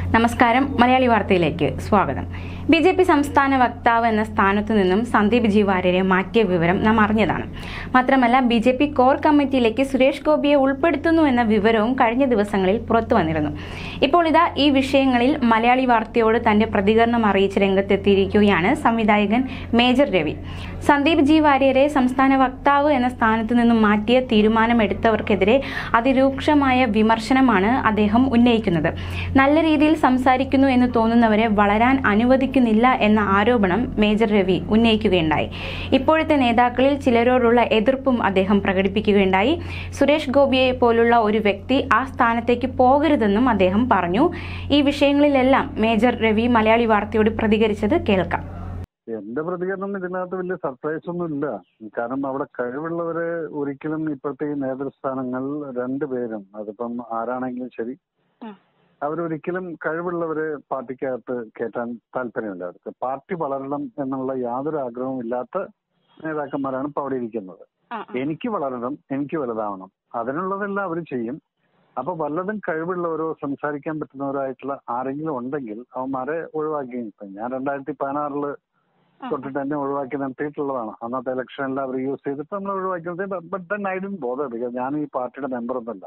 നമസ്കാരം മലയാളി വാർത്തയിലേക്ക് സ്വാഗതം ബി ജെ പി സംസ്ഥാന വക്താവ് എന്ന സ്ഥാനത്തു നിന്നും സന്ദീപ് ജി വാര്യരെ മാറ്റിയ വിവരം നാം അറിഞ്ഞതാണ് മാത്രമല്ല ബി ജെ പി കോർ കമ്മിറ്റിയിലേക്ക് സുരേഷ് ഗോപിയെ ഉൾപ്പെടുത്തുന്നു എന്ന വിവരവും കഴിഞ്ഞ ദിവസങ്ങളിൽ പുറത്തു വന്നിരുന്നു ഇപ്പോൾ ഇതാ ഈ വിഷയങ്ങളിൽ മലയാളി വാർത്തയോട് തന്റെ പ്രതികരണം അറിയിച്ച് രംഗത്തെത്തിയിരിക്കുകയാണ് സംവിധായകൻ മേജർ രവി സന്ദീപ് ജി വാര്യരെ സംസ്ഥാന വക്താവ് എന്ന സ്ഥാനത്തു നിന്നും മാറ്റിയ തീരുമാനമെടുത്തവർക്കെതിരെ അതിരൂക്ഷമായ വിമർശനമാണ് അദ്ദേഹം ഉന്നയിക്കുന്നത് നല്ല രീതിയിൽ സംസാരിക്കുന്നു എന്ന് തോന്നുന്നവരെ വളരാൻ അനുവദിക്കുന്നില്ല എന്ന ആരോപണം മേജർ രവി ഉന്നയിക്കുകയുണ്ടായി ഇപ്പോഴത്തെ നേതാക്കളിൽ ചിലരോടുള്ള എതിർപ്പും അദ്ദേഹം പ്രകടിപ്പിക്കുകയുണ്ടായി സുരേഷ് ഗോപിയെ പോലുള്ള ഒരു വ്യക്തി ആ സ്ഥാനത്തേക്ക് പോകരുതെന്നും അദ്ദേഹം പറഞ്ഞു ഈ വിഷയങ്ങളിലെല്ലാം മേജർ രവി മലയാളി വാർത്തയോട് പ്രതികരിച്ചത് കേൾക്കാം എന്റെ പ്രതികരണം ഇതിനകത്ത് വലിയ സർപ്രൈസ് ഒന്നും ഇല്ല കാരണം അവിടെ കഴിവുള്ളവര് ഒരിക്കലും ഇപ്പോഴത്തെ ഈ നേതൃസ്ഥാനങ്ങൾ രണ്ടുപേരും അതിപ്പം ആരാണെങ്കിലും ശരി അവരൊരിക്കലും കഴിവുള്ളവര് പാർട്ടിക്കകത്ത് കയറ്റാൻ താല്പര്യമില്ല അവർക്ക് പാർട്ടി വളരണം എന്നുള്ള യാതൊരു ആഗ്രഹവും ഇല്ലാത്ത നേതാക്കന്മാരാണ് ഇപ്പൊ അവിടെ ഇരിക്കുന്നത് എനിക്ക് വളരണം എനിക്ക് വലുതാവണം അതിനുള്ളതെല്ലാം അവർ ചെയ്യും അപ്പൊ വല്ലതും കഴിവുള്ളവരോ സംസാരിക്കാൻ പറ്റുന്നവരായിട്ടുള്ള ആരെങ്കിലും ഉണ്ടെങ്കിൽ അവന്മാരെ ഒഴിവാക്കി ഇപ്പൊ ഞാൻ രണ്ടായിരത്തി പതിനാറില് തൊട്ടിട്ട് എന്നെ ഒഴിവാക്കി നിർത്തിയിട്ടുള്ളതാണ് അന്നത്തെ ഇലക്ഷനിൽ അവർ യൂസ് ചെയ്തിട്ട് നമ്മൾ ഒഴിവാക്കി but then I did bother because ഞാൻ ഈ പാർട്ടിയുടെ മെമ്പർ ഒന്നല്ല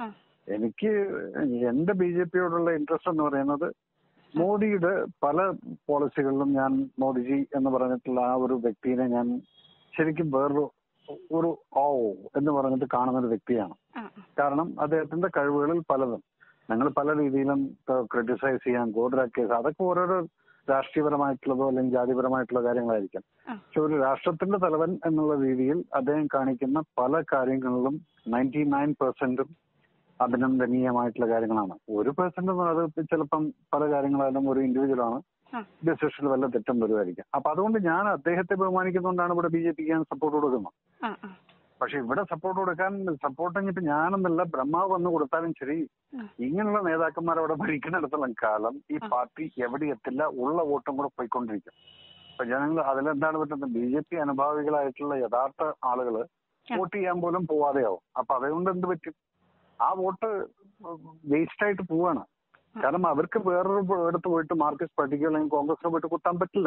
എനിക്ക് എന്റെ ബി ജെ പിയോടുള്ള ഇൻട്രസ്റ്റ് എന്ന് പറയുന്നത് മോദിയുടെ പല പോളിസികളിലും ഞാൻ മോദിജി എന്ന് പറഞ്ഞിട്ടുള്ള ആ ഒരു വ്യക്തിനെ ഞാൻ ശരിക്കും വേറൊരു ഒരു ഓ എന്ന് പറഞ്ഞിട്ട് കാണുന്ന ഒരു വ്യക്തിയാണ് കാരണം അദ്ദേഹത്തിന്റെ കഴിവുകളിൽ പലതും ഞങ്ങൾ പല രീതിയിലും ക്രിട്ടിസൈസ് ചെയ്യാൻ ഗോഡ്ര കേസ് അതൊക്കെ ഓരോരോ രാഷ്ട്രീയപരമായിട്ടുള്ളതോ അല്ലെങ്കിൽ ജാതിപരമായിട്ടുള്ള കാര്യങ്ങളായിരിക്കാം പക്ഷെ ഒരു രാഷ്ട്രത്തിന്റെ തലവൻ എന്നുള്ള രീതിയിൽ അദ്ദേഹം കാണിക്കുന്ന പല കാര്യങ്ങളിലും നയൻറ്റി നയൻ പെർസെന്റും അഭിനന്ദനീയമായിട്ടുള്ള കാര്യങ്ങളാണ് ഒരു പേഴ്സന്റ് അത് ചിലപ്പം പല കാര്യങ്ങളായാലും ഒരു ഇൻഡിവിജ്വൽ ആണ് ഡിസിഷനിൽ വല്ല തെറ്റും വരുമായിരിക്കും അപ്പൊ അതുകൊണ്ട് ഞാൻ അദ്ദേഹത്തെ ബഹുമാനിക്കുന്നതുകൊണ്ടാണ് ഇവിടെ ബി ജെ പിക്ക് ഞാൻ സപ്പോർട്ട് കൊടുക്കുന്നത് പക്ഷെ ഇവിടെ സപ്പോർട്ട് കൊടുക്കാൻ സപ്പോർട്ട് കഴിഞ്ഞിട്ട് ഞാനെന്നല്ല ബ്രഹ്മാവ് വന്ന് കൊടുത്താലും ശരി ഇങ്ങനെയുള്ള നേതാക്കന്മാർ അവിടെ ഭരിക്കുന്നിടത്തോളം കാലം ഈ പാർട്ടി എവിടെ എത്തില്ല ഉള്ള വോട്ടും കൂടെ പോയിക്കൊണ്ടിരിക്കും അപ്പൊ ജനങ്ങൾ അതിലെന്താണ് പറ്റുന്നത് ബി ജെ പി അനുഭാവികളായിട്ടുള്ള യഥാർത്ഥ ആളുകള് വോട്ട് ചെയ്യാൻ പോലും പോവാതെയാവും അപ്പൊ അതുകൊണ്ട് എന്ത് പറ്റും ആ വോട്ട് വേസ്റ്റ് ആയിട്ട് പോവാണ് കാരണം അവർക്ക് വേറൊരു ഇടത്ത് പോയിട്ട് മാർക്സിസ്റ്റ് പാർട്ടിക്കോ അല്ലെങ്കിൽ കോൺഗ്രസിനോ പോയിട്ട് കുത്താൻ പറ്റില്ല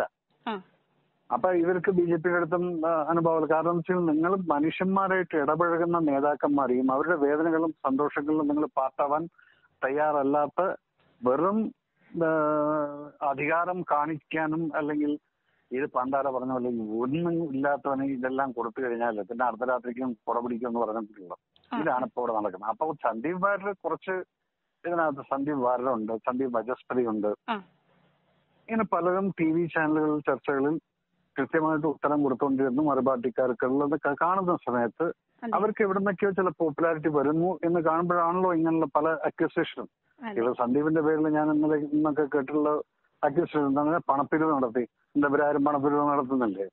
അപ്പൊ ഇവർക്ക് ബി ജെ പിയുടെ അടുത്തും അനുഭവം കാരണം എന്ന് വെച്ചാൽ നിങ്ങൾ മനുഷ്യന്മാരായിട്ട് ഇടപഴകുന്ന നേതാക്കന്മാരെയും അവരുടെ വേദനകളും സന്തോഷങ്ങളിലും നിങ്ങൾ പാർട്ടാവാൻ തയ്യാറല്ലാത്ത വെറും അധികാരം കാണിക്കാനും അല്ലെങ്കിൽ ഇത് പണ്ടാര പറഞ്ഞ പോലെ ഒന്നും ഇല്ലാത്തവന് ഇതെല്ലാം കൊടുത്തു കഴിഞ്ഞാൽ പിന്നെ അർദ്ധരാത്രിക്കും പുറപിടിക്കും എന്ന് പറഞ്ഞിട്ടുള്ളത് ഇതാണ് ഇപ്പോൾ ഇവിടെ നടക്കുന്നത് അപ്പൊ സന്ദീപ് വാര്യർ കുറച്ച് ഇതിനകത്ത് സന്ദീപ് വാര്യരുണ്ട് സന്ദീപ് വജസ്പതി ഉണ്ട് ഇങ്ങനെ പലരും ടി വി ചാനലുകളിൽ ചർച്ചകളിൽ കൃത്യമായിട്ട് ഉത്തരം കൊടുത്തുകൊണ്ടിരുന്നു മറുപാർട്ടിക്കാർക്കുള്ളത് കാണുന്ന സമയത്ത് അവർക്ക് എവിടുന്നൊക്കെയോ ചില പോപ്പുലാരിറ്റി വരുന്നു എന്ന് കാണുമ്പോഴാണല്ലോ ഇങ്ങനെയുള്ള പല അക്യൂസേഷനും ഇത് സന്ദീപിന്റെ പേരിൽ ഞാൻ ഇന്നലെ ഇന്നൊക്കെ കേട്ടിട്ടുള്ള അക്യൂസേഷൻ എന്താണ് പണപ്പിരിവ് നടത്തി എന്താ ഇവരാരും പണപ്പിരിവ് നടത്തുന്നില്ലേ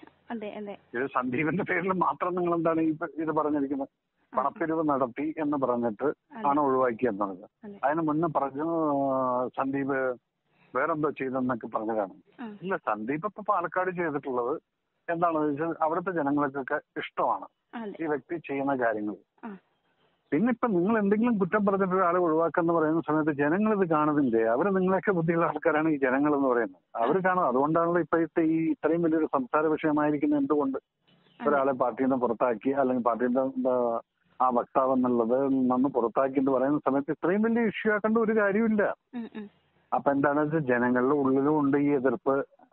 ഇത് സന്ദീപിന്റെ പേരിൽ മാത്രം നിങ്ങൾ എന്താണ് ഈ ഇത് പറഞ്ഞിരിക്കുന്നത് പണപ്പിരിവ് നടത്തി എന്ന് പറഞ്ഞിട്ട് ആണ് ഒഴിവാക്കിയെന്നത് അതിന് മുന്നേ പറഞ്ഞു സന്ദീപ് വേറെന്തോ ചെയ്തെന്നൊക്കെ പറഞ്ഞതാണ് ഇല്ല സന്ദീപ് ഇപ്പൊ പാലക്കാട് ചെയ്തിട്ടുള്ളത് എന്താണെന്ന് വെച്ചാൽ അവിടുത്തെ ജനങ്ങൾക്കൊക്കെ ഇഷ്ടമാണ് ഈ വ്യക്തി ചെയ്യുന്ന കാര്യങ്ങൾ പിന്നെ ഇപ്പൊ നിങ്ങൾ എന്തെങ്കിലും കുറ്റം പറഞ്ഞിട്ട് ഒരാളെ ഒഴിവാക്കാന്ന് പറയുന്ന സമയത്ത് ജനങ്ങൾ ഇത് കാണുന്നില്ലേ അവര് നിങ്ങളെയൊക്കെ ബുദ്ധിയുള്ള ആൾക്കാരാണ് ഈ ജനങ്ങൾ എന്ന് പറയുന്നത് അവർ കാണും അതുകൊണ്ടാണല്ലോ ഇപ്പോഴത്തെ ഈ ഇത്രയും വലിയൊരു സംസാര വിഷയമായിരിക്കുന്നത് എന്തുകൊണ്ട് ഒരാളെ പാർട്ടിയിൽ നിന്ന് പുറത്താക്കി അല്ലെങ്കിൽ പാർട്ടിയുടെ ആ വക്താവ് എന്നുള്ളത് നന്ന് പുറത്താക്കി എന്ന് പറയുന്ന സമയത്ത് ഇത്രയും വലിയ ഇഷ്യൂ ആക്കേണ്ട ഒരു കാര്യമില്ല അപ്പൊ എന്താണെന്ന് വെച്ചാൽ ജനങ്ങളുടെ ഉള്ളിലും ഉണ്ട് ഈ എതിർപ്പ്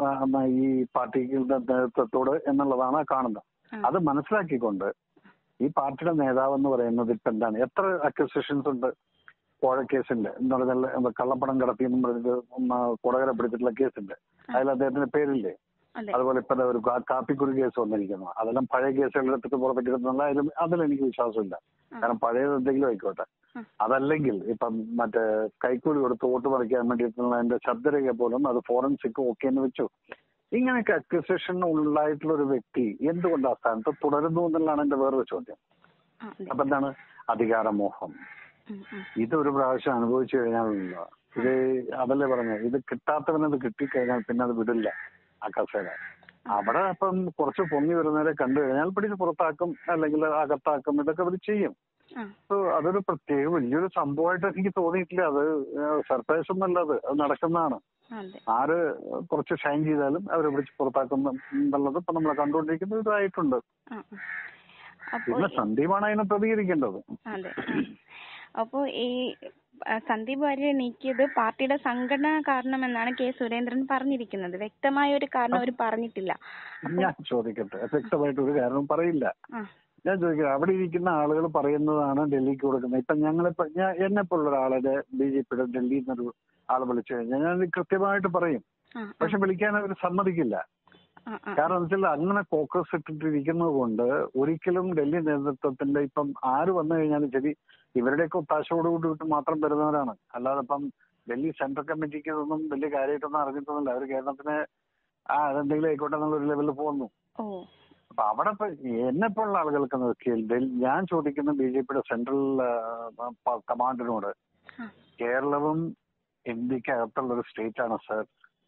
ഈ പാർട്ടിയുടെ നേതൃത്വത്തോട് എന്നുള്ളതാണ് കാണുന്നത് അത് മനസ്സിലാക്കിക്കൊണ്ട് ഈ പാർട്ടിയുടെ നേതാവ് എന്ന് പറയുന്നത് ഇപ്പൊ എന്താണ് എത്ര അക്യൂസേഷൻസ് ഉണ്ട് കോഴ കേസുണ്ട് എന്ന് പറഞ്ഞാൽ കള്ളപ്പണം കടത്തി എന്നും പറഞ്ഞിട്ട് കൊടകര പിടിച്ചിട്ടുള്ള കേസുണ്ട് അതിൽ അദ്ദേഹത്തിന്റെ പേരില്ലേ അതുപോലെ ഇപ്പൊ ഒരു കാപ്പിക്കുരു കേസ് വന്നിരിക്കുന്നു അതെല്ലാം പഴയ കേസുകൾ എടുത്തിട്ട് പുറത്തേക്ക് ഇടുന്നുള്ള അതിലും അതിലെനിക്ക് വിശ്വാസമില്ല കാരണം പഴയത് എന്തെങ്കിലും ആയിക്കോട്ടെ അതല്ലെങ്കിൽ ഇപ്പം മറ്റേ കൈക്കൂലി കൊടുത്ത് വോട്ട് പറിക്കാൻ വേണ്ടിയിട്ടുള്ള എന്റെ ശബ്ദരേഖ പോലും അത് ഫോറൻസിക് ഓക്കെ എന്ന് വെച്ചു ഇങ്ങനെയൊക്കെ അക്യൂസേഷൻ ഉണ്ടായിട്ടുള്ള ഒരു വ്യക്തി എന്തുകൊണ്ട് ആ സ്ഥാനത്ത് തുടരുന്നു എന്നുള്ളതാണ് എന്റെ വേറൊരു ചോദ്യം അപ്പൊ എന്താണ് അധികാരമോഹം ഇത് ഒരു പ്രാവശ്യം അനുഭവിച്ചു കഴിഞ്ഞാൽ ഇത് അതല്ലേ പറഞ്ഞത് ഇത് കിട്ടാത്തവനത് കിട്ടിക്കഴിഞ്ഞാൽ പിന്നെ അത് വിടില്ല ആ കസേര അവിടെ അപ്പം കുറച്ച് പൊങ്ങി വരുന്നവരെ കണ്ടു കഴിഞ്ഞാൽ പിടിച്ച് പുറത്താക്കും അല്ലെങ്കിൽ അകത്താക്കും ഇതൊക്കെ അവർ ചെയ്യും ആ So അതൊരു പ്രത്യേക വലിയൊരു സംഭവമായിട്ട് എനിക്ക് തോന്നിയിട്ടില്ല അത് സർപ്രൈസ് ഒന്നല്ല അത് അത് നടക്കുന്നതാണ് അതെ ആര് കുറച്ച് ഷൈൻ ചെയ്താലും അവരെ വിളിച്ച് പുറത്താക്കുന്ന എന്നുള്ളത് ഇപ്പൊ നമ്മൾ കണ്ടുകൊണ്ടിരിക്കുന്ന ഇതായിട്ടുണ്ട് ആ ആ. അപ്പോ പിന്നെ സന്ദീപാണ് അതിനെ പ്രതികരിക്കേണ്ടത് അതെ ആ. അപ്പോ ഈ ആ, സന്ദീപ് വാര്യരെ നീക്കിയത് പാർട്ടിയുടെ സംഘടന കാരണമെന്നാണ് കെ സുരേന്ദ്രൻ പറഞ്ഞിരിക്കുന്നത് വ്യക്തമായ ഒരു കാരണം അവർ പറഞ്ഞിട്ടില്ല ഞാൻ ചോദിക്കട്ടെ വ്യക്തമായിട്ട് ഒരു കാരണം പറയില്ല ആ ഞാൻ ചോദിക്കട്ടെ അവിടെ ഇരിക്കുന്ന ആളുകൾ പറയുന്നതാണ് ഡൽഹിക്ക് കൊടുക്കുന്നത് ഇപ്പൊ ഞങ്ങളിപ്പോ ഞാൻ എന്നെ പോലുള്ള ഒരാളെ ബി ജെ പിയുടെ ഡൽഹിയിൽ നിന്നൊരു ആൾ വിളിച്ചു കഴിഞ്ഞാൽ ഞാൻ കൃത്യമായിട്ട് പറയും ആ പക്ഷെ വിളിക്കാൻ അവർ സമ്മതിക്കില്ല ആ ആ കാരണം എന്ന് വെച്ചാൽ അങ്ങനെ ഫോക്കസ് ഇട്ടിട്ടിരിക്കുന്നത് കൊണ്ട് ഒരിക്കലും ഡൽഹി നേതൃത്വത്തിന്റെ ഇപ്പം ആര് വന്നു കഴിഞ്ഞാലും ശരി ഇവരുടെയൊക്കെ ഒത്താശയോടുകൂടി മാത്രം വരുന്നവരാണ് അല്ലാതെ ഇപ്പം ഡൽഹി സെൻട്രൽ കമ്മിറ്റിക്ക് ഇതൊന്നും വലിയ കാര്യമായിട്ടൊന്നും അറിഞ്ഞിട്ടൊന്നുമില്ല അവർ കേരളത്തിന് ആ അതെന്തെങ്കിലും ആയിക്കോട്ടെ എന്നുള്ള ഒരു ലെവലിൽ പോകുന്നു ഓ അപ്പൊ അവിടെ ഇപ്പൊ എന്നെ പോലുള്ള ആളുകൾക്ക് നോക്കിയാൽ ഡൽ- ഞാൻ ചോദിക്കുന്ന ബി ജെ പിയുടെ സെൻട്രൽ കമാൻഡിനോട് ആ കേരളവും ഇന്ത്യക്കകത്തുള്ള ഒരു സ്റ്റേറ്റ് ആണ് സർ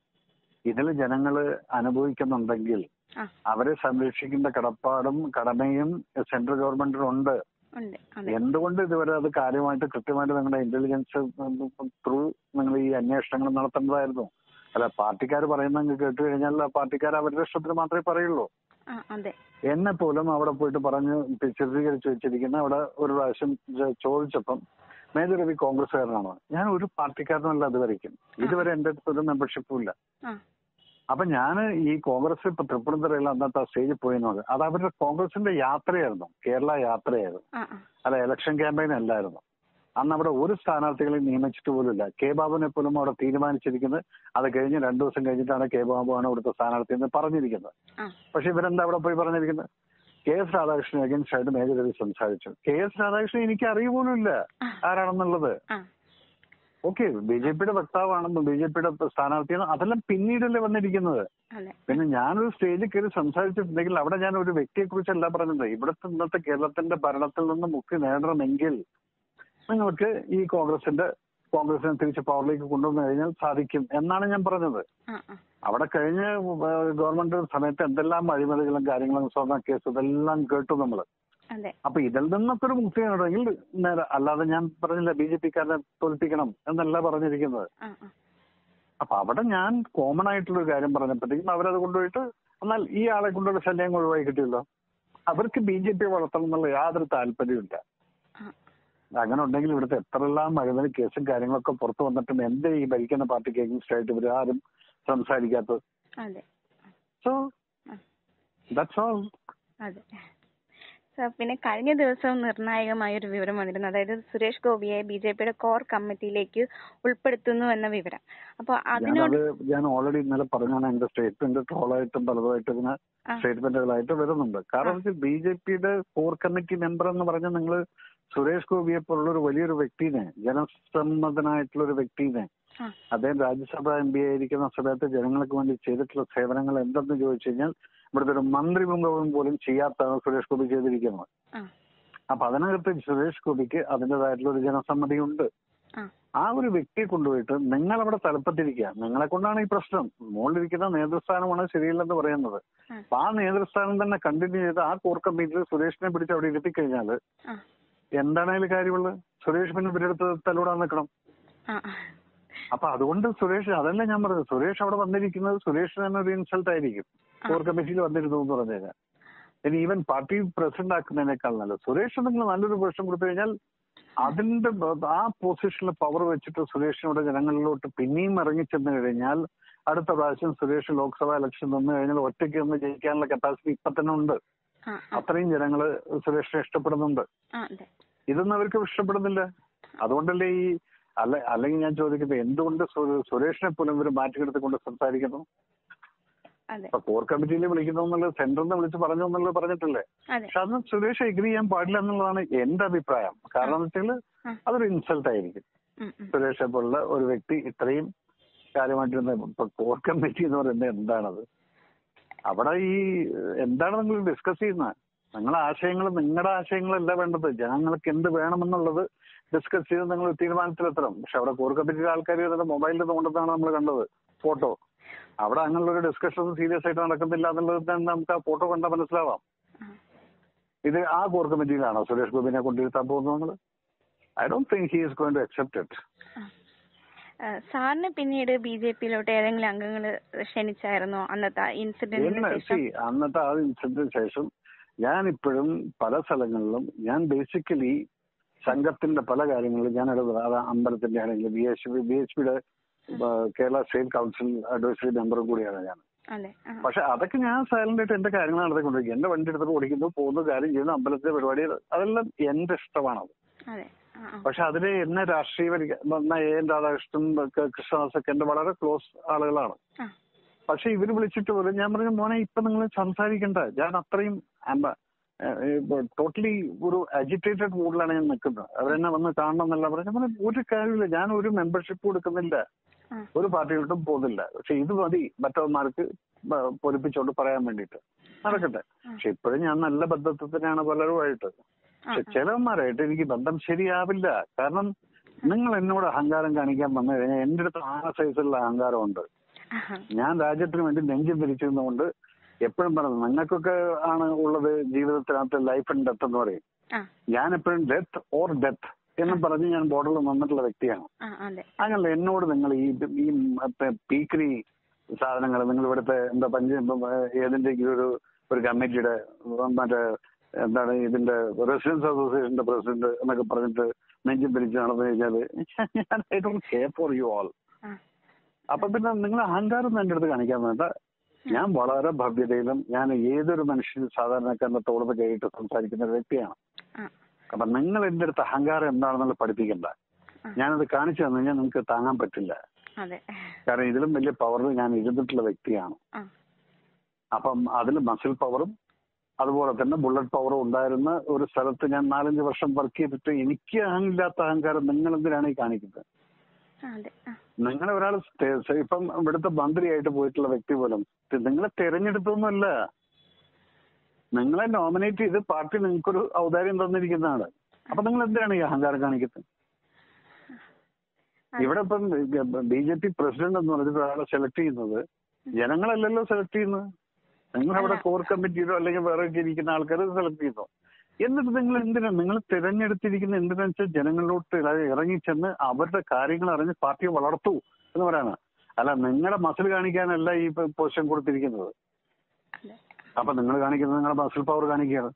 ഇതിൽ ജനങ്ങൾ അനുഭവിക്കുന്നുണ്ടെങ്കിൽ ആ അവരെ സംരക്ഷിക്കേണ്ട കടപ്പാടും കടമയും സെൻട്രൽ ഗവൺമെന്റിനുണ്ട് ഉണ്ട് അതെ എന്തുകൊണ്ട് ഇതുവരെ അത് കാര്യമായിട്ട് കൃത്യമായിട്ട് നിങ്ങളുടെ ഇന്റലിജൻസ് ത്രൂ നിങ്ങൾ ഈ അന്വേഷണങ്ങൾ നടത്തേണ്ടതായിരുന്നു അല്ല പാർട്ടിക്കാർ പറയുന്ന കേട്ട് കഴിഞ്ഞാൽ ആ പാർട്ടിക്കാർ അവരുടെ ഇഷ്ടത്തിന് മാത്രമേ പറയുള്ളൂ ആ അതെ എന്നെ പോലും അവിടെ പോയിട്ട് പറഞ്ഞ് ചിത്രീകരിച്ച് വെച്ചിരിക്കുന്ന അവിടെ ഒരു പ്രാവശ്യം ചോ- ചോദിച്ചപ്പം മേജർ രവി കോൺഗ്രസ്സുകാരനാണ് ഞാൻ ഒരു പാർട്ടിക്കാരനല്ല അതുവരയ്ക്കും ഇതുവരെ എന്റെ അടുത്ത് ഒരു മെമ്പർഷിപ്പും ഇല്ല ആ അപ്പൊ ഞാൻ ഈ കോൺഗ്രസ് ഇപ്പൊ തൃപ്പൂണിത്തുറയിൽ അന്നത്തെ ആ സ്റ്റേജിൽ പോയി എന്ന് പറഞ്ഞു അത് അവരുടെ കോൺഗ്രസിന്റെ യാത്രയായിരുന്നു കേരള യാത്രയായിരുന്നു ആ ആ അല്ല ഇലക്ഷൻ ക്യാമ്പയിൻ അല്ലായിരുന്നു അന്ന് അവിടെ ഒരു സ്ഥാനാർത്ഥികളെ നിയമിച്ചിട്ട് പോലുമില്ല കെ ബാബുവിനെ പോലും അവിടെ തീരുമാനിച്ചിരിക്കുന്നത് അത് കഴിഞ്ഞ് രണ്ടു ദിവസം കഴിഞ്ഞിട്ടാണ് കെ ബാബുവാണ് ഇവിടുത്തെ സ്ഥാനാർത്ഥി എന്ന് പറഞ്ഞിരിക്കുന്നത് ആ പക്ഷെ ഇവരെന്താ അവിടെ പോയി പറഞ്ഞിരിക്കുന്നത് കെ എസ് രാധാകൃഷ്ണൻ അഗൻസ്റ്റ് ആയിട്ട് മേജർ രവി സംസാരിച്ചു കെ എസ് രാധാകൃഷ്ണൻ എനിക്ക് അറിയ പോലും ഇല്ല ആ. ആരാണെന്നുള്ളത് ആ ഓക്കെ ബി ജെ പിയുടെ വക്താവാണെന്നും ബി ജെ പിയുടെ സ്ഥാനാർത്ഥിയാണ് അതെല്ലാം പിന്നീടല്ലേ വന്നിരിക്കുന്നത് അതെ പിന്നെ ഞാനൊരു സ്റ്റേജിൽ കയറി സംസാരിച്ചിട്ടുണ്ടെങ്കിൽ അവിടെ ഞാൻ ഒരു വ്യക്തിയെ കുറിച്ചല്ല പറഞ്ഞത് ഇവിടുത്തെ ഇന്നത്തെ കേരളത്തിന്റെ ഭരണത്തിൽ നിന്ന് മുക്തി നേടണമെങ്കിൽ നിങ്ങൾക്ക് ഈ കോൺഗ്രസിന്റെ കോൺഗ്രസിനെ തിരിച്ച് പവറിലേക്ക് കൊണ്ടുവന്നു കഴിഞ്ഞാൽ സാധിക്കും എന്നാണ് ഞാൻ പറഞ്ഞത് ആ ആ അവിടെ കഴിഞ്ഞ ഗവൺമെന്റ് സമയത്ത് എന്തെല്ലാം അഴിമതികളും കാര്യങ്ങളും സ്വർണ്ണ കേസ് ഇതെല്ലാം കേട്ടു നമ്മൾ അതെ അപ്പൊ ഇതിൽ നിന്നൊക്കെ ഒരു മുക്തി നേടണമെങ്കിൽ നേരെ അല്ലാതെ ഞാൻ പറഞ്ഞില്ല ബി ജെ പിക്കാരനെ തോൽപ്പിക്കണം എന്നല്ല പറഞ്ഞിരിക്കുന്നത് ആ ആ അപ്പൊ അവിടെ ഞാൻ കോമൺ ആയിട്ടുള്ള ഒരു കാര്യം പറഞ്ഞപ്പോഴത്തേക്കും അവരത് കൊണ്ടുപോയിട്ട് എന്നാൽ ഈ ആളെ കൊണ്ടുള്ള ശല്യം ഒഴിവായി കിട്ടിയല്ലോ അവർക്ക് ബി ജെ പി വളർത്തണം എന്നുള്ള യാതൊരു താല്പര്യമില്ല ആ അങ്ങനെ ഉണ്ടെങ്കിൽ ഇവിടുത്തെ എത്രയെല്ലാം അഴിമതി കേസും കാര്യങ്ങളൊക്കെ പുറത്തു വന്നിട്ടും എന്തേ ഈ ഭരിക്കുന്ന പാർട്ടിക്ക് എഗൻസ്റ്റ് ആയിട്ട് ഇവർ ആരും സംസാരിക്കാത്തത് അതെ സോ ആ ദാറ്റ്സ് ഓൾ അതെ സർ പിന്നെ കഴിഞ്ഞ ദിവസം നിർണായകമായ ഒരു വിവരം വന്നിരുന്നു അതായത് സുരേഷ് ഗോപിയെ ബി ജെ പിയുടെ കോർ കമ്മിറ്റിയിലേക്ക് ഉൾപ്പെടുത്തുന്നു എന്ന വിവരം അപ്പോൾ അതിനോട് ഞാനത് ഞാൻ ഓൾറെഡി ഇന്നലെ പറഞ്ഞാണ് എന്റെ സ്റ്റേറ്റ്മെന്റ് ട്രോളായിട്ടും പലതുമായിട്ട് ഇതിന് ആ. സ്റ്റേറ്റ്മെന്റുകളായിട്ട് വരുന്നുണ്ട് കാരണം ബി ജെ പിയുടെ കോർ കമ്മിറ്റി മെമ്പർ എന്ന് പറഞ്ഞാൽ നിങ്ങൾ സുരേഷ് ഗോപിയെ പോലുള്ള ഒരു വലിയൊരു വ്യക്തിനെ ജനസമ്മതനായിട്ടുള്ള ഒരു വ്യക്തിനെ ആ അദ്ദേഹം രാജ്യസഭ എം പി ആയിരിക്കുന്ന സമയത്ത് ജനങ്ങൾക്ക് വേണ്ടി ചെയ്തിട്ടുള്ള സേവനങ്ങൾ എന്തെന്ന് ചോദിച്ചു കഴിഞ്ഞാൽ ഇവിടുത്തെ ഒരു മന്ത്രി മുഖവും പോലും ചെയ്യാത്താണ് സുരേഷ് ഗോപി ചെയ്തിരിക്കുന്നത് ആ അപ്പൊ അതിനകത്ത് സുരേഷ് ഗോപിക്ക് അതിൻ്റെതായിട്ടുള്ള ഒരു ജനസമ്മതിയുണ്ട് ആ ആ ഒരു വ്യക്തിയെ കൊണ്ടുപോയിട്ട് നിങ്ങൾ അവിടെ തലപ്പത്തിരിക്കുക നിങ്ങളെ കൊണ്ടാണ് ഈ പ്രശ്നം മുകളിലിരിക്കുന്ന നേതൃസ്ഥാനമാണ് ശരിയല്ലെന്ന് പറയുന്നത് ആ. അപ്പൊ ആ നേതൃസ്ഥാനം തന്നെ കണ്ടിന്യൂ ചെയ്ത് ആ കോർ കമ്മിറ്റിയിൽ സുരേഷിനെ പിടിച്ച് അവിടെ ഇരുത്തി കഴിഞ്ഞാൽ ആ എന്താണ് അതിൽ കാര്യമുള്ളത് സുരേഷ് പിന്നെ ഇവരെടുത്ത് തലൂടാൻ നിൽക്കണം ആ അപ്പൊ അതുകൊണ്ട് സുരേഷ് അതല്ല ഞാൻ പറഞ്ഞത് സുരേഷ് അവിടെ വന്നിരിക്കുന്നത് സുരേഷിന് തന്നെ ഒരു ഇൻസൾട്ട് ആയിരിക്കും കോർ കമ്മിറ്റിയിൽ വന്നിരുന്നു എന്ന് പറഞ്ഞു കഴിഞ്ഞാൽ ഇനി ഈവൻ പാർട്ടി പ്രസിഡന്റ് ആക്കുന്നതിനേക്കാൾ നല്ലത് സുരേഷ് നിങ്ങൾ നല്ലൊരു പൊസിഷൻ കൊടുത്തു കഴിഞ്ഞാൽ അതിന്റെ ബ- ആ പൊസിഷനിൽ പവർ വെച്ചിട്ട് സുരേഷിനോട് ജനങ്ങളിലോട്ട് പിന്നെയും ഇറങ്ങിച്ചെന്ന് കഴിഞ്ഞാൽ അടുത്ത പ്രാവശ്യം സുരേഷ് ലോക്സഭാ ഇലക്ഷൻ നിന്ന് കഴിഞ്ഞാൽ ഒറ്റയ്ക്ക് ഒന്ന് ജയിക്കാനുള്ള കപ്പാസിറ്റി ഇപ്പൊ തന്നെ ഉണ്ട് ആ ആ അത്രയും ജനങ്ങള് സുരേഷിനെ ഇഷ്ടപ്പെടുന്നുണ്ട് ആ അതെ ഇതൊന്നും അവർക്ക് ഇഷ്ടപ്പെടുന്നില്ല അതുകൊണ്ടല്ലേ ഈ അല്ല അല്ലെങ്കിൽ ഞാൻ ചോദിക്കുന്നത് എന്തുകൊണ്ട് സു- സുരേഷിനെ പോലും ഇവർ മാറ്റിയെടുത്തുകൊണ്ട് സംസാരിക്കുന്നു അതെ ഇപ്പൊ കോർ കമ്മിറ്റിയിൽ വിളിക്കുന്നു എന്നുള്ളത് സെന്ററിൽ നിന്ന് വിളിച്ച് പറഞ്ഞു എന്നുള്ളത് പറഞ്ഞിട്ടില്ലേ അതെ പക്ഷെ അത് സുരേഷ് എഗ്രി ചെയ്യാൻ പാടില്ല എന്നുള്ളതാണ് എന്റെ അഭിപ്രായം കാരണം എന്ന് വെച്ചാൽ ആ. അതൊരു ഇൻസൾട്ട് ആയിരിക്കും ഉം, ഉം. സുരേഷെ പോലുള്ള ഒരു വ്യക്തി ഇത്രയും കാര്യമായിട്ടിരുന്ന ഇപ്പൊ കോർ കമ്മിറ്റി എന്ന് പറയുന്നത് എന്താണത് അവിടെ ഈ എന്താണ് നിങ്ങൾ ഡിസ്കസ് ചെയ്യുന്നത് നിങ്ങളുടെ ആശയങ്ങൾ നിങ്ങളുടെ ആശയങ്ങളല്ല വേണ്ടത് ജനങ്ങൾക്ക് എന്ത് വേണമെന്നുള്ളത് ഡിസ്കസ് ചെയ്ത് നിങ്ങൾ തീരുമാനത്തിലെത്തണം പക്ഷെ അവിടെ കോർ കമ്മിറ്റിയിലെ ആൾക്കാർ ഇതിന്റെ മൊബൈലിൽ കൊണ്ടെന്നാണ് നമ്മൾ കണ്ടത് ഫോട്ടോ അവിടെ അങ്ങനെയുള്ള ഒരു ഡിസ്കഷൻ സീരിയസ് ആയിട്ട് നടക്കുന്നില്ല എന്നുള്ളത് തന്നെ നമുക്ക് ആ ഫോട്ടോ കണ്ടാൽ മനസ്സിലാവാം ആ. ഇത് ആ കോർ കമ്മിറ്റിയിലാണോ സുരേഷ് ഗോപിനെ കൊണ്ടിരുത്താൻ പോകുന്നത് നിങ്ങൾ I don't think he is going to accept it ആ, സാറിന് പിന്നീട് ബി ജെ പിയിലോട്ട് ഏതെങ്കിലും അംഗങ്ങൾ ക്ഷണിച്ചായിരുന്നോ അന്നത്തെ ഇൻസിഡന്റിന് എന്ന് ശേഷം see, അന്നത്തെ ആ ഇൻസിഡന്റിന് ശേഷം ഞാൻ ഇപ്പോഴും പല സ്ഥലങ്ങളിലും ഞാൻ ബേസിക്കലി സംഘത്തിന്റെ പല കാര്യങ്ങളിലും ഞാൻ ഇടപെടും അത് അമ്പലത്തിന്റെ ആണെങ്കിൽ B H P B H പിയുടെ കേരള സ്റ്റേറ്റ് കൗൺസിൽ അഡ്വൈസറി മെമ്പറും കൂടിയാണ് ഞാൻ അതെ ആ, പക്ഷെ അതൊക്കെ ഞാൻ സൈലന്റ് ആയിട്ട് എന്റെ കാര്യങ്ങൾ നടത്തിക്കൊണ്ടിരിക്കും എന്റെ വണ്ടി എടുത്തിട്ട് ഓടിക്കുന്നു പോകുന്നു കാര്യം ചെയ്യുന്നു അമ്പലത്തിലെ പരിപാടികൾ അതെല്ലാം എന്റെ ഇഷ്ടമാണത് അതെ ആ, ആ. പക്ഷെ അതിലെ എന്നെ രാഷ്ട്രീയവൽക്ക എ എൻ രാധാകൃഷ്ണൻ ഒക്കെ കൃഷ്ണദാസൊക്കെ എന്റെ വളരെ ക്ലോസ് ആളുകളാണ് ആ, പക്ഷെ ഇവര് വിളിച്ചിട്ട് പോലും ഞാൻ പറഞ്ഞു മോനെ ഇപ്പൊ നിങ്ങൾ സംസാരിക്കണ്ട ഞാൻ അത്രയും ടോട്ടലി ഒരു അജിറ്റേറ്റഡ് മൂഡിലാണ് ഞാൻ നിൽക്കുന്നത് അവരെന്നെ വന്ന് കാണണം എന്നല്ല പറഞ്ഞു ഞാൻ പറഞ്ഞു, ഒരു കാര്യമില്ല ഞാൻ ഒരു മെമ്പർഷിപ്പ് കൊടുക്കുന്നില്ല ആ. ഒരു പാർട്ടിയിലോട്ടും പോകുന്നില്ല പക്ഷെ ഇത് മതി മറ്റവന്മാർക്ക് ബ- പൊലിപ്പിച്ചോണ്ട് പറയാൻ വേണ്ടിയിട്ട് നടക്കട്ടെ പക്ഷെ ഇപ്പോഴും ഞാൻ നല്ല ബന്ധത്തിനാണ് പലരുമായിട്ട് ആ, പക്ഷെ ചിലവന്മാരായിട്ട് എനിക്ക് ബന്ധം ശരിയാവില്ല കാരണം നിങ്ങൾ എന്നോട് അഹങ്കാരം കാണിക്കാൻ വന്നു കഴിഞ്ഞാൽ എന്റെ അടുത്ത് ആ സൈസിലുള്ള അഹങ്കാരമുണ്ട് ആ, ഞാൻ രാജ്യത്തിന് വേണ്ടി നെഞ്ചും തിരിച്ചിരുന്നുകൊണ്ട് എപ്പോഴും പറഞ്ഞു നിങ്ങൾക്കൊക്കെ ആണ് ഉള്ളത് ജീവിതത്തിനകത്ത് ലൈഫ് ആൻഡ് ഡെത്ത് എന്ന് പറയും ആ, ഞാൻ എപ്പോഴും ഡെത്ത് ഓർ ഡെത്ത് എന്നും പറഞ്ഞ് ഞാൻ ബോർഡറിൽ വന്നിട്ടുള്ള വ്യക്തിയാണ് ആ, അതെ അങ്ങനെ എന്നോട് നിങ്ങൾ ഈ ഈ മറ്റേ പീക്രി സാധനങ്ങൾ നിങ്ങൾ ഇവിടുത്തെ എന്താ പഞ്ച ഏതിന്റെങ്കിലും ഒരു ഒരു കമ്മിറ്റിയുടെ മറ്റേ എന്താണ് ഇതിന്റെ റെസിഡൻസ് അസോസിയേഷന്റെ പ്രസിഡന്റ് എന്നൊക്കെ പറഞ്ഞിട്ട് നെഞ്ചും പിരിച്ച് നടന്നു കഴിഞ്ഞാല് ഞാൻ I don't care for you all ആ, അപ്പൊ പിന്നെ നിങ്ങൾ അഹങ്കാരം എന്റെ അടുത്ത് കാണിക്കാൻ വേണ്ട ഞാൻ വളരെ ഭവ്യതയിലും ഞാൻ ഏതൊരു മനുഷ്യനും സാധാരണക്കാരന്റെ തോളത്ത് കൈയിട്ട് സംസാരിക്കുന്ന ഒരു വ്യക്തിയാണ് ആ, അപ്പൊ നിങ്ങൾ എന്റെ അടുത്ത് അഹങ്കാരം എന്താണെന്നുള്ള പഠിപ്പിക്കണ്ട ഞാനത് കാണിച്ചു തന്നു കഴിഞ്ഞാൽ നിങ്ങൾക്ക് താങ്ങാൻ പറ്റില്ല അതെ കാരണം ഇതിലും വലിയ പവറിൽ ഞാൻ ഇരുന്നിട്ടുള്ള വ്യക്തിയാണ് ആ, അപ്പം അതിൽ മസിൽ പവറും അതുപോലെ തന്നെ ബുള്ളറ്റ് പവറും ഉണ്ടായിരുന്ന ഒരു സ്ഥലത്ത് ഞാൻ നാലഞ്ച് വർഷം വർക്ക് ചെയ്തിട്ട് എനിക്ക് അഹമില്ലാത്ത അഹങ്കാരം നിങ്ങൾ എന്തിനാണ് ഈ കാണിക്കുന്നത് ആ, അതെ ആ, നിങ്ങളെ ഒരാൾ സ്റ്റേ- ഇപ്പം ഇവിടുത്തെ മന്ത്രിയായിട്ട് പോയിട്ടുള്ള വ്യക്തി പോലും നിങ്ങളെ തെരഞ്ഞെടുത്തൊന്നുമല്ല നിങ്ങളെ നോമിനേറ്റ് ചെയ്ത് പാർട്ടി നിങ്ങൾക്കൊരു ഔദാര്യം തന്നിരിക്കുന്നതാണ് അപ്പൊ നിങ്ങൾ എന്തിനാണ് ഈ അഹങ്കാരം കാണിക്കുന്നത് ഇവിടെ ഇപ്പം ബി ജെ പി പ്രസിഡന്റ് എന്ന് പറഞ്ഞിട്ട് ഒരാളെ സെലക്ട് ചെയ്യുന്നത് ജനങ്ങളല്ലല്ലോ സെലക്ട് ചെയ്യുന്നത് നിങ്ങൾ അവിടെ കോർ കമ്മിറ്റിയിലോ അല്ലെങ്കിൽ വേറെ ഒക്കെ ഇരിക്കുന്ന ആൾക്കാർ സെലക്ട് ചെയ്യുന്നു എന്നിട്ട് നിങ്ങൾ എന്തിനാണ് നിങ്ങൾ തിരഞ്ഞെടുത്തിരിക്കുന്ന എന്തിനാന്ന് വെച്ചാൽ ജനങ്ങളിലോട്ട് ഇറ- ഇറങ്ങിച്ചെന്ന് അവരുടെ കാര്യങ്ങൾ അറിഞ്ഞ് പാർട്ടിയെ വളർത്തൂ എന്ന് പറയാണ് അല്ല നിങ്ങളുടെ മസിൽ കാണിക്കാനല്ല ഈ പൊസിഷൻ കൊടുത്തിരിക്കുന്നത് അതെ അപ്പൊ നിങ്ങൾ കാണിക്കുന്നത് നിങ്ങളുടെ മസിൽ പവർ കാണിക്കുകയാണ്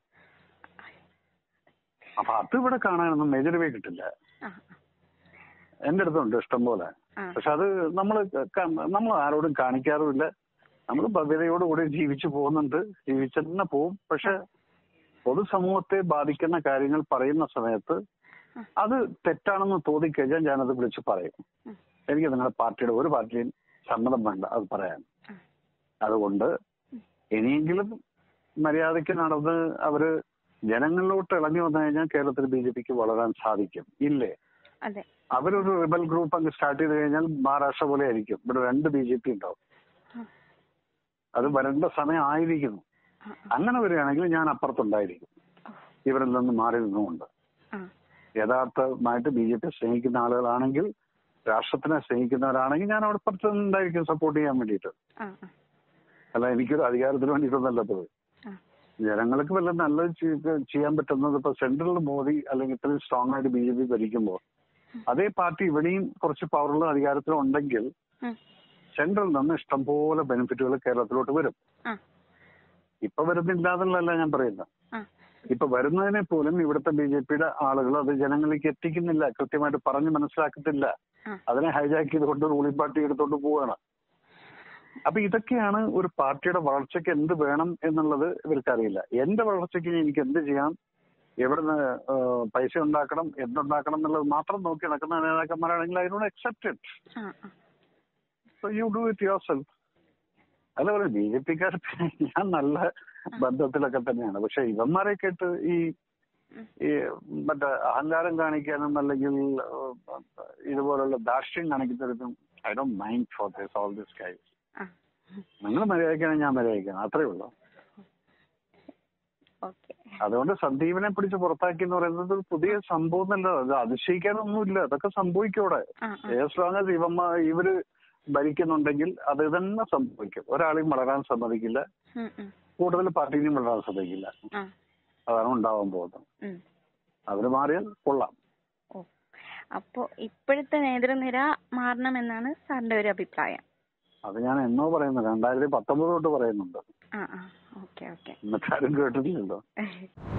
അപ്പൊ അത് ഇവിടെ കാണാനൊന്നും മേജർ വേ കിട്ടില്ല ആ, എന്റെ അടുത്തുണ്ട് ഇഷ്ടം പോലെ ആ, പക്ഷെ അത് നമ്മൾ നമ്മൾ ആരോടും കാണിക്കാറുമില്ല നമ്മൾ ഭവ്യതയോടുകൂടി ജീവിച്ചു പോകുന്നുണ്ട് ജീവിച്ചു തന്നെ പോവും പക്ഷെ പൊതുസമൂഹത്തെ ബാധിക്കുന്ന കാര്യങ്ങൾ പറയുന്ന സമയത്ത് അത് തെറ്റാണെന്ന് തോന്നിക്കഴിഞ്ഞാൽ ഞാനത് വിളിച്ച് പറയും ഉം. എനിക്ക് നിങ്ങളുടെ പാർട്ടിയുടെ ഒരു പാർട്ടിയും സമ്മതം വേണ്ട അത് പറയാൻ ഉം. അതുകൊണ്ട് ഇനിയെങ്കിലും മര്യാദയ്ക്ക് നടന്ന് അവര് ജനങ്ങളിലോട്ട് ഇളഞ്ഞു വന്നു കഴിഞ്ഞാൽ കേരളത്തിൽ ബി ജെ പിക്ക് വളരാൻ സാധിക്കും ഇല്ലേ അതെ അവരൊരു റിബൽ ഗ്രൂപ്പ് അങ്ങ് സ്റ്റാർട്ട് ചെയ്ത് കഴിഞ്ഞാൽ മഹാരാഷ്ട്ര പോലെ ആയിരിക്കും ഇവിടെ രണ്ട് ബി ജെ പി ഉണ്ടാവും ആ, അത് വരേണ്ട സമയം ആയിരിക്കുന്നു ആ, അങ്ങനെ വരികയാണെങ്കിൽ ഞാൻ അപ്പുറത്തുണ്ടായിരിക്കും ഇവരിൽ നിന്ന് മാറി നിന്നുകൊണ്ട് ആ, യഥാർത്ഥമായിട്ട് ബി ജെ പി സ്നേഹിക്കുന്ന ആളുകളാണെങ്കിൽ രാഷ്ട്രത്തിനെ സ്നേഹിക്കുന്നവരാണെങ്കിൽ ഞാൻ അവിടെ പുറത്ത് ഉണ്ടായിരിക്കും സപ്പോർട്ട് ചെയ്യാൻ വേണ്ടിയിട്ട് ആ, ആ, അല്ല എനിക്കൊരു അധികാരത്തിന് വേണ്ടിയിട്ടൊന്നല്ല പോയി ആ, ജനങ്ങൾക്ക് വല്ല നല്ലത് ചെയ്യ- ചെയ്യാൻ പറ്റുന്നത് ഇപ്പൊ സെൻട്രലിൽ മോദി അല്ലെങ്കിൽ ഇത്രയും സ്ട്രോങ് ആയിട്ട് ബി ജെ പി ഭരിക്കുമ്പോൾ അതേ പാർട്ടി ഇവിടെയും കുറച്ച് പവറുള്ള അധികാരത്തിലും ഉണ്ടെങ്കിൽ ഉം, സെൻട്രലിൽ നിന്ന് ഇഷ്ടംപോലെ ബെനിഫിറ്റുകൾ കേരളത്തിലോട്ട് വരും ആ, ഇപ്പൊ വരുന്നില്ല എന്നുള്ളതല്ല ഞാൻ പറയുന്നത് ആ, ഇപ്പൊ വരുന്നതിനെ പോലും ഇവിടുത്തെ ബി ജെ പിയുടെ ആളുകൾ അത് ജനങ്ങളിലേക്ക് എത്തിക്കുന്നില്ല കൃത്യമായിട്ട് പറഞ്ഞ് മനസ്സിലാക്കത്തില്ല ആ. അതിനെ ഹൈജാക്ക് ചെയ്തുകൊണ്ട് റൂളിംഗ് പാർട്ടി എടുത്തോണ്ട് പോവുകയാണ് അപ്പൊ ഇതൊക്കെയാണ് ഒരു പാർട്ടിയുടെ വളർച്ചയ്ക്ക് എന്ത് വേണം എന്നുള്ളത് ഇവർക്കറിയില്ല എന്റെ വളർച്ചയ്ക്ക് എനിക്ക് എന്ത് ചെയ്യാം എവിടുന്ന് ഏഹ്, പൈസ ഉണ്ടാക്കണം എന്തുണ്ടാക്കണം എന്നുള്ളത് മാത്രം നോക്കി നടക്കുന്ന നേതാക്കന്മാരാണെങ്കിൽ അതിനോട് അക്സെപ്റ്റഡ് ആ, ആ. So you do it yourself അല്ല പറയുന്നത് ബി ജെ പിക്കാർ ഞാൻ നല്ല ബന്ധത്തിലൊക്കെ തന്നെയാണ് പക്ഷെ ഇവന്മാരെ കേട്ട് ഈ ഈ മറ്റേ അഹങ്കാരം കാണിക്കാനും അല്ലെങ്കിൽ ഏഹ്, ഇതുപോലുള്ള ദാർഷ്ട്യം കാണിക്കുന്നവർക്കും I don't mind for this all this guys ആ, നിങ്ങൾ മര്യാദയ്ക്കാണെങ്കിൽ ഞാൻ മര്യാദയ്ക്കാണ് അത്രേ ഉള്ളൂ ഓക്കെ അതുകൊണ്ട് സന്ദീപിനെ പിടിച്ച് പുറത്താക്കി എന്ന് പറയുന്നത് ഒരു പുതിയ സംഭവം എന്നല്ല അത് അതിശയിക്കാനൊന്നുമില്ല അതൊക്കെ സംഭവിക്കും അവിടെ ആ, ആ, ഏസ് ലോങ് as ഇവന്മാ ഇവര് ഭരിക്കുന്നുണ്ടെങ്കിൽ അത് തന്നെ സംഭവിക്കും ഒരാളെയും വളരാൻ സമ്മതിക്കില്ല ഉം, ഉം, കൂടുതൽ പാർട്ടിയും വളരാൻ സമ്മതിക്കില്ല ആ, അതാണ് ഉണ്ടാവാൻ പോകുന്നത് ഉം. അവര് മാറിയാൽ കൊള്ളാം ഓ അപ്പോ ഇപ്പോഴത്തെ നേതൃനിര മാറണമെന്നാണ് സാറിന്റെ ഒരു അഭിപ്രായം അത് ഞാൻ എന്നോ പറയുന്നത് രണ്ടായിരത്തി പത്തൊമ്പത് തൊട്ട് പറയുന്നുണ്ട് ആ ആ ഓക്കെ ഓക്കെ എന്നിട്ട് ആരും കേട്ടിട്ടില്ലല്ലോ